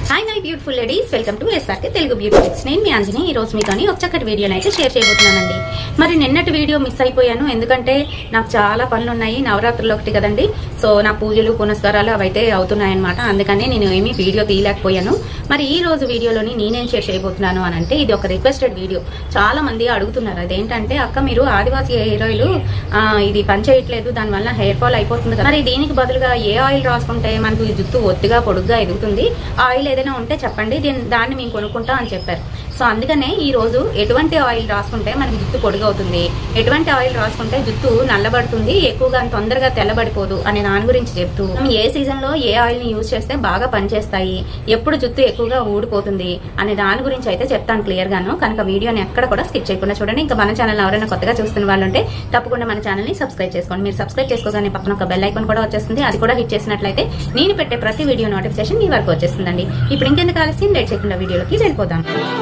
hi my beautiful ladies welcome to SRK Telugu beauty tips నేను మీ అంజని ఈ రోజు మీతోని ఒక చక్కటి వీడియోని అయితే షేర్ చేయబోతున్నానండి మరి నిన్నటి వీడియో మిస్ అయిపోయాను ఎందుకంటే నాకు చాలా పనులు ఉన్నాయి నవరాత్రులు ఒకటి కదండి సో నా పూజలు పునస్కారాలు అవైతే అవుతున్నాయన్నమాట అందుకని నేను ఏమీ వీడియో తీయలేకపోయాను మరి ఈ రోజు వీడియోలోని నేనేం షేర్ చేయబోతున్నాను అని అంటే ఇది ఒక రిక్వెస్టెడ్ వీడియో చాలా మంది అడుగుతున్నారు అదేంటంటే అక్క మీరు ఆదివాసీ హెయిర్ ఆయిల్ ఆ, ఇది పని చేయట్లేదు దానివల్ల హెయిర్ ఫాల్ అయిపోతుంది కదా మరి దీనికి బదులుగా ఏ ఆయిల్ రాసుకుంటే మనకు ఈ జుట్టు ఒత్తిగా పొడుగ్గా ఎదుగుతుంది ఆయిల్ ఏదైనా ఉంటే చెప్పండి దీన్ని దాన్ని మేము కొనుక్కుంటాం అని చెప్పారు సో అందుకనే ఈ రోజు ఎటువంటి ఆయిల్ రాసుకుంటే మనకి జుట్టు పొడుగవుతుంది ఎటువంటి ఆయిల్ రాసుకుంటే జుట్టు నల్లబడుతుంది ఎక్కువగా తొందరగా తెల్లబడిపోదు అనే దాని గురించి చెప్తూ మనం ఏ సీజన్ లో ఏ ఆయిల్ ని యూజ్ చేస్తే బాగా పనిచేస్తాయి ఎప్పుడు జుట్టు ఎక్కువగా ఊడిపోతుంది అనే దాని గురించి అయితే చెప్తాను క్లియర్ గాను కనుక వీడియోని ఎక్కడ కూడా స్కిప్ చేయకుండా చూడండి ఇంకా మన ఛానల్ ఎవరైనా కొత్తగా చూస్తున్న వాళ్ళు ఉంటే తప్పకుండా మన ఛానల్ ని సబ్స్క్రైబ్ చేసుకోండి మీరు సబ్స్క్రైబ్ చేసుకోగానే పక్కన ఒక బెల్ ఐకాన్ కూడా వచ్చేస్తుంది అది కూడా హిట్ చేసినట్లయితే నేను పెట్టే ప్రతి వీడియో నోటిఫికేషన్ మీ వరకు వచ్చేస్తుందండి ఇప్పుడు ఇంకెందుకు ఆలస్యం లేట్ చేయకుండా వీడియోలోకి వెళ్ళిపోదాం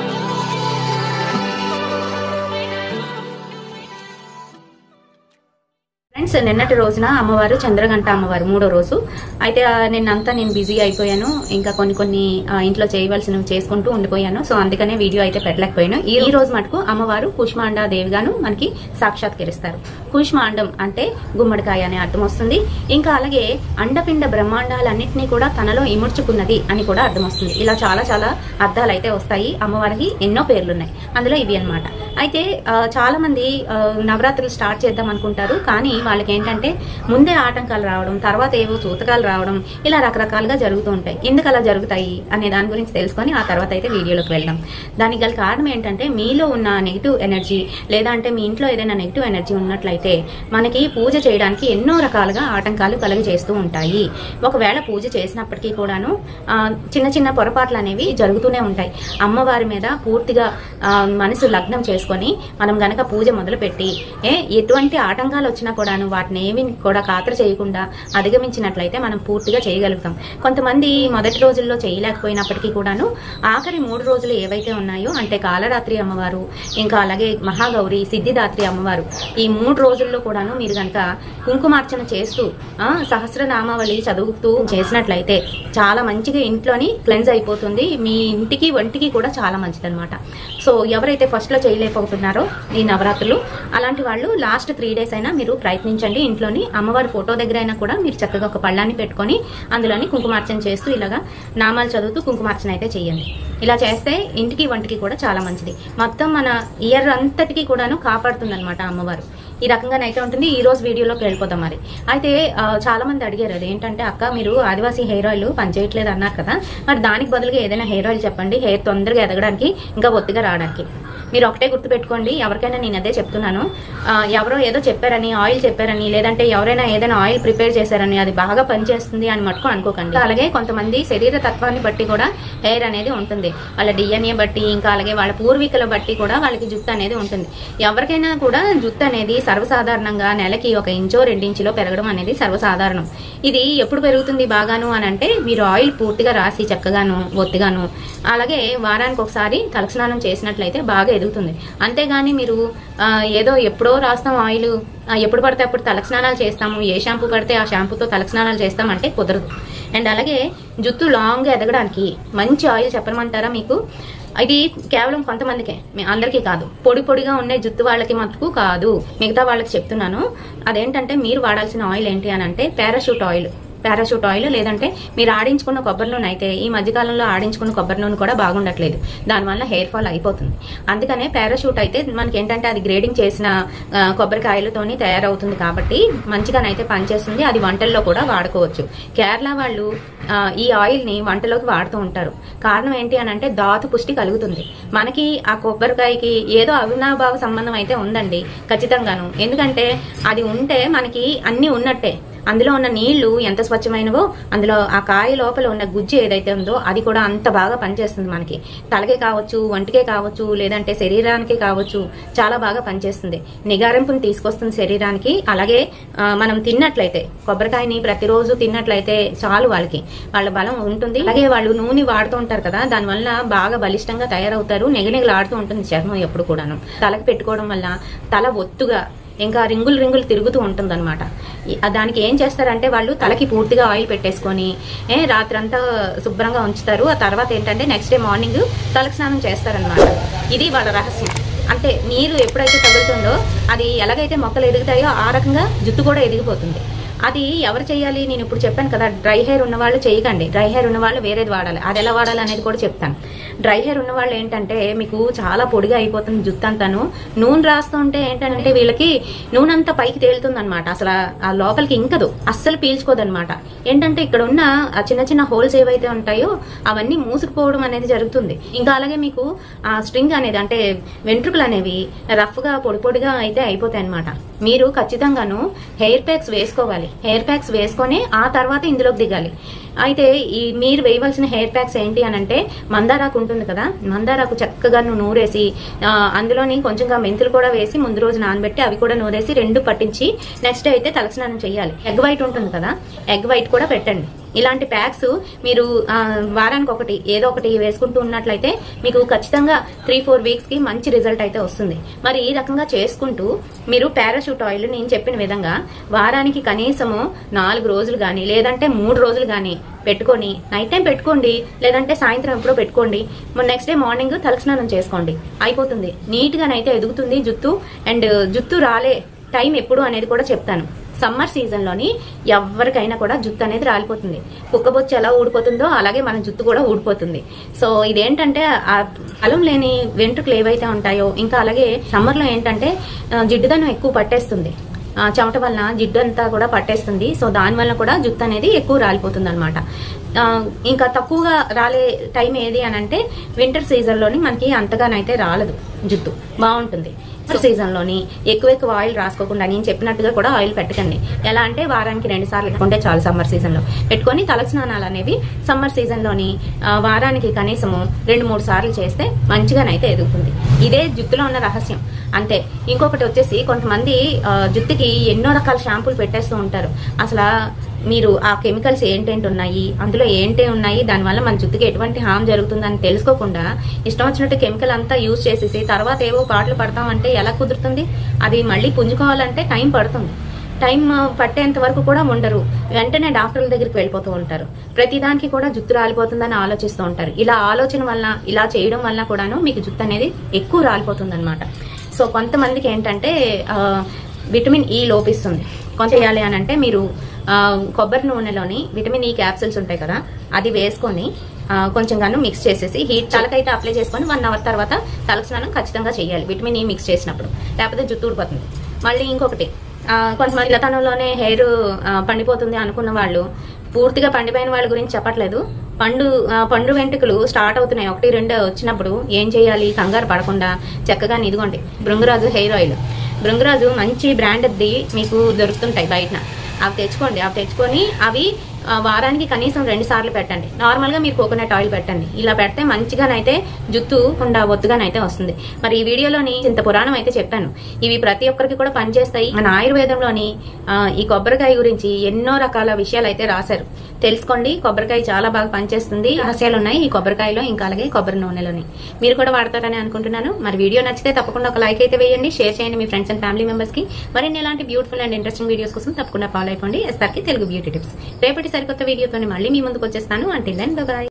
ఫ్రెండ్స్ నిన్నటి రోజున అమ్మవారు చంద్రగంట అమ్మవారు మూడో రోజు అయితే ఆ, నిన్నంతా నేను బిజీ అయిపోయాను ఇంకా కొన్ని కొన్ని ఆ, ఇంట్లో చేయవలసినవి చేసుకుంటూ ఉండిపోయాను సో అందుకనే వీడియో అయితే పెట్టలేకపోయాను ఈ ఈ రోజు మటుకు అమ్మవారు కుష్మాండా దేవిగాను మనకి సాక్షాత్కరిస్తారు కుష్మాండం అంటే గుమ్మడికాయ అనే అర్థం వస్తుంది ఇంకా అలాగే అండపిండ బ్రహ్మాండాలన్నింటినీ కూడా తనలో ఇముడ్చుకున్నది అని కూడా అర్థం వస్తుంది ఇలా చాలా చాలా అర్థాలు అయితే వస్తాయి అమ్మవారికి ఎన్నో పేర్లు ఉన్నాయి అందులో ఇవి అన్నమాట అయితే ఆ, చాలా మంది ఆ, నవరాత్రులు స్టార్ట్ చేద్దాం అనుకుంటారు కానీ వాళ్ళకి ఏంటంటే ముందే ఆటంకాలు రావడం తర్వాత ఏవో సూతకాలు రావడం ఇలా రకరకాలుగా జరుగుతూ ఉంటాయి ఎందుకు అలా జరుగుతాయి అనే దాని గురించి తెలుసుకొని ఆ తర్వాత అయితే వీడియోలోకి వెళ్దాం దానికి గల కారణం ఏంటంటే మీలో ఉన్న నెగిటివ్ ఎనర్జీ లేదా అంటే మీ ఇంట్లో ఏదైనా నెగిటివ్ ఎనర్జీ ఉన్నట్లయితే మనకి పూజ చేయడానికి ఎన్నో రకాలుగా ఆటంకాలు కలుగ చేస్తూ ఉంటాయి ఒకవేళ పూజ చేసినప్పటికీ కూడాను ఆ, చిన్న చిన్న పొరపాట్లు అనేవి జరుగుతూనే ఉంటాయి అమ్మవారి మీద పూర్తిగా ఆ, మనసు లగ్నం చేసుకొని మనం గనక పూజ మొదలుపెట్టి ఏ ఎటువంటి ఆటంకాలు వచ్చినా కూడాను వాటిని ఏమి కూడా ఖాతర చేయకుండా అధిగమించినట్లయితే మనం పూర్తిగా చేయగలుగుతాం కొంతమంది మొదటి రోజుల్లో చేయలేకపోయినప్పటికీ కూడాను ఆఖరి మూడు రోజులు ఏవైతే ఉన్నాయో అంటే కాలరాత్రి అమ్మవారు ఇంకా అలాగే మహాగౌరి సిద్ధిదాత్రి అమ్మవారు ఈ మూడు రోజుల్లో కూడాను మీరు గనక కుంకుమార్చన చేస్తూ ఆ, సహస్రనామావళి చదువుతూ చేసినట్లయితే చాలా మంచిగా ఇంట్లోని క్లెన్స్ అయిపోతుంది మీ ఇంటికి ఒంటికి కూడా చాలా మంచిది అనమాట సో ఎవరైతే ఫస్ట్ లో చేయలేకపోతున్నారో ఈ నవరాత్రులు అలాంటి వాళ్ళు లాస్ట్ త్రీ డేస్ అయినా మీరు ప్రయత్నించండి ఇంట్లోని అమ్మవారి ఫోటో దగ్గర అయినా కూడా మీరు చక్కగా ఒక పళ్ళాన్ని పెట్టుకొని అందులోని కుంకుమార్చన చేస్తూ ఇలాగా నామాలు చదువుతూ కుంకుమార్చన అయితే చేయండి ఇలా చేస్తే ఇంటికి వంటికి కూడా చాలా మంచిది మొత్తం మన ఇయర్ అంతటికి కూడాను కాపాడుతుంది అనమాట అమ్మవారు ఈ రకంగానైతే ఉంటుంది ఈ రోజు వీడియోలోకి వెళ్ళిపోతాం మరి అయితే ఆ, చాలా మంది అడిగారు అది ఏంటంటే అక్క మీరు ఆదివాసీ హెయిర్ ఆయిల్ పనిచేయట్లేదు అన్నారు కదా మరి దానికి బదులుగా ఏదైనా హెయిర్ ఆయిల్ చెప్పండి హెయిర్ తొందరగా ఎదగడానికి ఇంకా ఒత్తిగా రావడానికి మీరు ఒకటే గుర్తు పెట్టుకోండి ఎవరికైనా నేను అదే చెప్తున్నాను ఆ, ఎవరో ఏదో చెప్పారని ఆయిల్ చెప్పారని లేదంటే ఎవరైనా ఏదైనా ఆయిల్ ప్రిపేర్ చేశారని అది బాగా పనిచేస్తుంది అని మటుకు అనుకోకండి అలాగే కొంతమంది శరీర తత్వాన్ని బట్టి కూడా హెయిర్ అనేది ఉంటుంది వాళ్ళ డిఎన్ఏ బట్టి ఇంకా అలాగే వాళ్ళ పూర్వీకుల బట్టి కూడా వాళ్ళకి జుట్టు అనేది ఉంటుంది ఎవరికైనా కూడా జుట్టు అనేది సర్వసాధారణంగా నెలకి ఒక ఇంచో రెండించులో పెరగడం అనేది సర్వసాధారణం ఇది ఎప్పుడు పెరుగుతుంది బాగాను అని అంటే మీరు ఆయిల్ పూర్తిగా రాసి చక్కగాను ఒత్తిగాను అలాగే వారానికి ఒకసారి తలస్నానం చేసినట్లయితే బాగా ఎదుగుతుంది అంతేగాని మీరు ఆ, ఏదో ఎప్పుడో రాస్తాం ఆయిల్ ఆ, ఎప్పుడు పడితే అప్పుడు తలస్నానాలు చేస్తాము ఏ షాంపూ పడితే ఆ షాంపూతో తలస్నానాలు చేస్తామంటే కుదరదు అండ్ అలాగే జుట్టు లాంగ్ ఎదగడానికి మంచి ఆయిల్ చెప్పమంటారా మీకు ఇది కేవలం కొంతమందికే మీ అందరికీ కాదు పొడి పొడిగా ఉండే జుట్టు వాళ్ళకి మటుకు కాదు మిగతా వాళ్ళకి చెప్తున్నాను అదేంటంటే మీరు వాడాల్సిన ఆయిల్ ఏంటి అని అంటే పారాషూట్ ఆయిల్ పారాషూట్ ఆయిల్ లేదంటే మీరు ఆడించుకున్న కొబ్బరి నూనె అయితే ఈ మధ్యకాలంలో ఆడించుకున్న కొబ్బరి నూనె కూడా బాగుండట్లేదు దానివల్ల హెయిర్ ఫాల్ అయిపోతుంది అందుకనే పారాషూట్ అయితే మనకి ఏంటంటే అది గ్రేడింగ్ చేసిన ఆ, కొబ్బరికాయలతోని తయారవుతుంది కాబట్టి మంచిగానైతే పనిచేస్తుంది అది వంటల్లో కూడా వాడుకోవచ్చు కేరళ వాళ్ళు ఆ, ఈ ఆయిల్ ని వంటలోకి వాడుతూ ఉంటారు కారణం ఏంటి అని అంటే దాతు పుష్టి కలుగుతుంది మనకి ఆ కొబ్బరికాయకి ఏదో అవినాభావ సంబంధం అయితే ఉందండి ఖచ్చితంగాను ఎందుకంటే అది ఉంటే మనకి అన్ని ఉన్నట్టే అందులో ఉన్న నీళ్లు ఎంత స్వచ్ఛమైనవో అందులో ఆ కాయ లోపల ఉన్న గుజ్జు ఏదైతే ఉందో అది కూడా అంత బాగా పనిచేస్తుంది మనకి తలకే కావచ్చు వంటికే కావచ్చు లేదంటే శరీరానికి కావచ్చు చాలా బాగా పనిచేస్తుంది నిగారింపుని తీసుకొస్తుంది శరీరానికి అలాగే ఆ, మనం తిన్నట్లయితే కొబ్బరికాయని ప్రతిరోజు తిన్నట్లయితే చాలు వాళ్ళకి వాళ్ళ బలం ఉంటుంది అలాగే వాళ్ళు నూనె వాడుతూ ఉంటారు కదా దానివల్ల బాగా బలిష్టంగా తయారవుతారు నెగనెగలాడుతూ ఉంటుంది చర్మం ఎప్పుడు కూడాను తలకి పెట్టుకోవడం వల్ల తల ఒత్తుగా ఇంకా రింగులు రింగులు తిరుగుతూ ఉంటుందన్నమాట ఈ- ఆ దానికి ఏం చేస్తారంటే వాళ్ళు తలకి పూర్తిగా ఆయిల్ పెట్టేసుకొని ఏ రాత్రంతా శుభ్రంగా ఉంచుతారు ఆ తర్వాత ఏంటంటే నెక్స్ట్ డే మార్నింగ్ తలకు స్నానం చేస్తారనమాట ఇది వాళ్ళ రహస్యం అంటే నీరు ఎప్పుడైతే తగులుతుందో అది ఎలాగైతే మొక్కలు ఎదుగుతాయో ఆ రకంగా జుట్టు కూడా ఎదిగిపోతుంది అది ఎవరు చేయాలి నేను ఇప్పుడు చెప్పాను కదా డ్రై హెయిర్ ఉన్న వాళ్ళు చేయకండి డ్రై హెయిర్ ఉన్న వాళ్ళు వేరేది వాడాలి అది ఎలా వాడాలి అనేది కూడా చెప్తాను డ్రై హెయిర్ ఉన్న వాళ్ళు ఏంటంటే మీకు చాలా పొడిగా అయిపోతుంది జుట్టు అంతాను నూనె రాస్తుంటే ఏంటంటే వీళ్ళకి నూనె అంతా పైకి తేలుతుంది అనమాట అసలు ఆ- ఆ లోపలికి ఇంకదు అస్సలు పీల్చుకోదన్నమాట ఏంటంటే ఇక్కడ ఉన్న ఆ చిన్న చిన్న హోల్స్ ఏవైతే ఉంటాయో అవన్నీ మూసుకుపోవడం అనేది జరుగుతుంది ఇంకా అలాగే మీకు ఆ స్ట్రింగ్ అనేది అంటే వెంట్రుకలు అనేవి రఫ్ గా పొడి పొడిగా అయితే అయిపోతాయి అనమాట మీరు ఖచ్చితంగాను హెయిర్ ప్యాక్స్ వేసుకోవాలి హెయిర్ ప్యాక్స్ వేసుకొని ఆ తర్వాత ఇందులోకి దిగాలి అయితే ఈ మీరు వేయవలసిన హెయిర్ ప్యాక్స్ ఏంటి అని అంటే మందారాకు ఉంటుంది కదా మందారాకు చక్కగా నువ్వు నూరేసి ఆ, అందులోని కొంచెంగా మెంతులు కూడా వేసి ముందు రోజు నానబెట్టి అవి కూడా నూరేసి రెండు పట్టించి నెక్స్ట్ అయితే తలస్నానం చేయాలి ఎగ్ వైట్ ఉంటుంది కదా ఎగ్ వైట్ కూడా పెట్టండి ఇలాంటి ప్యాక్స్ మీరు ఆ, వారానికి ఒకటి ఏదో ఒకటి వేసుకుంటూ ఉన్నట్లయితే మీకు ఖచ్చితంగా త్రీ ఫోర్ వీక్స్ కి మంచి రిజల్ట్ అయితే వస్తుంది మరి ఈ రకంగా చేసుకుంటూ మీరు పారాషూట్ ఆయిల్ నేను చెప్పిన విధంగా వారానికి కనీసము నాలుగు రోజులు కానీ లేదంటే మూడు రోజులు కానీ పెట్టుకొని నైట్ టైం పెట్టుకోండి లేదంటే సాయంత్రం ఎప్పుడో పెట్టుకోండి నెక్స్ట్ డే మార్నింగ్ తలస్నానం చేసుకోండి అయిపోతుంది నీట్ గానైతే ఎదుగుతుంది జుత్తు అండ్ జుత్తు రాలే టైం ఎప్పుడు అనేది కూడా చెప్తాను సమ్మర్ సీజన్ లోని ఎవరికైనా కూడా జుత్తు అనేది రాలిపోతుంది కుక్కబొచ్చు ఎలా ఊడిపోతుందో అలాగే మన జుత్తు కూడా ఊడిపోతుంది సో ఇదేంటంటే ఆ ఫలం లేని వెంట్రుకలు ఏవైతే ఉంటాయో ఇంకా అలాగే సమ్మర్ లో ఏంటంటే ఆ, జిడ్డుదనం ఎక్కువ పట్టేస్తుంది ఆ, చెమట వలన జిడ్డు అంతా కూడా పట్టేస్తుంది సో దాని వలన కూడా జుత్తు అనేది ఎక్కువ రాలిపోతుంది అనమాట ఇంకా తక్కువగా రాలే టైం ఏది అని అంటే వింటర్ సీజన్ లోని మనకి అంతగానైతే రాలదు జుట్టు బాగుంటుంది సీజన్ లోని ఎక్కువ ఎక్కువ ఆయిల్ రాసుకోకుండా నేను చెప్పినట్టుగా కూడా ఆయిల్ పెట్టకండి ఎలా అంటే వారానికి రెండు సార్లు పెట్టుకుంటే చాలు సమ్మర్ సీజన్ లో పెట్టుకొని తల స్నానాలు అనేవి సమ్మర్ సీజన్ లోని ఆ, వారానికి కనీసము రెండు మూడు సార్లు చేస్తే మంచిగానైతే ఎదుగుతుంది ఇదే జుట్టులో ఉన్న రహస్యం అంతే ఇంకొకటి వచ్చేసి కొంతమంది ఆ, జుట్టుకి ఎన్నో రకాల షాంపూలు పెట్టేస్తూ ఉంటారు అసలు మీరు ఆ కెమికల్స్ ఏంటేంటి ఉన్నాయి అందులో ఏంటి ఉన్నాయి దానివల్ల మన జుట్టుకి ఎటువంటి హామ్ జరుగుతుందని తెలుసుకోకుండా ఇష్టం వచ్చినట్టు కెమికల్ అంతా యూజ్ చేసేసి తర్వాత ఏవో పాటలు పడతామంటే ఎలా కుదురుతుంది అది మళ్ళీ పుంజుకోవాలంటే టైం పడుతుంది టైం పట్టేంత వరకు కూడా ఉండరు వెంటనే డాక్టర్ల దగ్గరికి వెళ్ళిపోతూ ఉంటారు ప్రతిదానికి కూడా జుట్టు రాలిపోతుందని ఆలోచిస్తూ ఉంటారు ఇలా ఆలోచన వల్ల ఇలా చేయడం వల్ల కూడాను మీకు జుట్టు అనేది ఎక్కువ రాలిపోతుంది సో కొంతమందికి ఏంటంటే ఆ, విటమిన్ ఈ లోపిస్తుంది కొంత చేయాలి అని అంటే మీరు ఆ, కొబ్బరి నూనెలోని విటమిన్ ఈ క్యాప్సిల్స్ ఉంటాయి కదా అది వేసుకొని ఆ, కొంచెం గాను మిక్స్ చేసేసి హీట్ తలకైతే అప్లై చేసుకొని వన్ అవర్ తర్వాత తలకు స్నానం ఖచ్చితంగా చేయాలి విటమిన్ ఈ మిక్స్ చేసినప్పుడు లేకపోతే జుట్టు ఊడిపోతుంది మళ్ళీ ఇంకొకటి ఆ, కొంతమంది గతంలోనే హెయిర్ పండిపోతుంది అనుకున్న వాళ్ళు పూర్తిగా పండిపోయిన వాళ్ళ గురించి చెప్పట్లేదు పండు ఆ, పండు వెంట్రుకలు స్టార్ట్ అవుతున్నాయి ఒకటి రెండు వచ్చినప్పుడు ఏం చేయాలి కంగారు పడకుండా చక్కగా ఇదిగోండి బృంగరాజు హెయిర్ ఆయిల్ బృంగరాజు మంచి బ్రాండ్ది మీకు దొరుకుతుంటాయి బయట అవి తెచ్చుకోండి అవి తెచ్చుకొని అవి ఆ, వారానికి కనీసం రెండు సార్లు పెట్టండి నార్మల్ గా మీరు కోకోనట్ ఆయిల్ పెట్టండి ఇలా పెడితే మంచిగానైతే జుత్తు కుండా ఒత్తుగానైతే వస్తుంది మరి ఈ వీడియోలోని ఇంత పురాణం అయితే చెప్పాను ఇవి ప్రతి ఒక్కరికి కూడా పనిచేస్తాయి మన ఆయుర్వేదంలోని ఆ, ఈ కొబ్బరికాయ గురించి ఎన్నో రకాల విషయాలు అయితే రాశారు తెలుసుకోండి కొబ్బరికాయ చాలా బాగా పనిచేస్తుంది రహస్యాలు ఉన్నాయి ఈ కొబ్బరికాయలో ఇంకా అలాగే కొబ్బరి నూనెలోని మీరు కూడా వాడతారని అనుకుంటున్నాను మరి వీడియో నచ్చితే తప్పకుండా ఒక లైక్ అయితే వేయండి షేర్ చేయండి మీ ఫ్రెండ్స్ అండ్ ఫ్యామిలీ మెంబర్స్ కి మరిన్ని ఇలాంటి బ్యూటిఫుల్ అండ్ ఇంట్రెస్టింగ్ వీడియోస్ కోసం తప్పకుండా ఫాలో అయిపోండి ఎస్ఆర్కి తెలుగు బ్యూటీ టిప్స్ రేపటి సరికొత్త వీడియోతో మళ్ళీ మీ ముందుకు వచ్చేస్తాను అంటే దెన్ బాయ్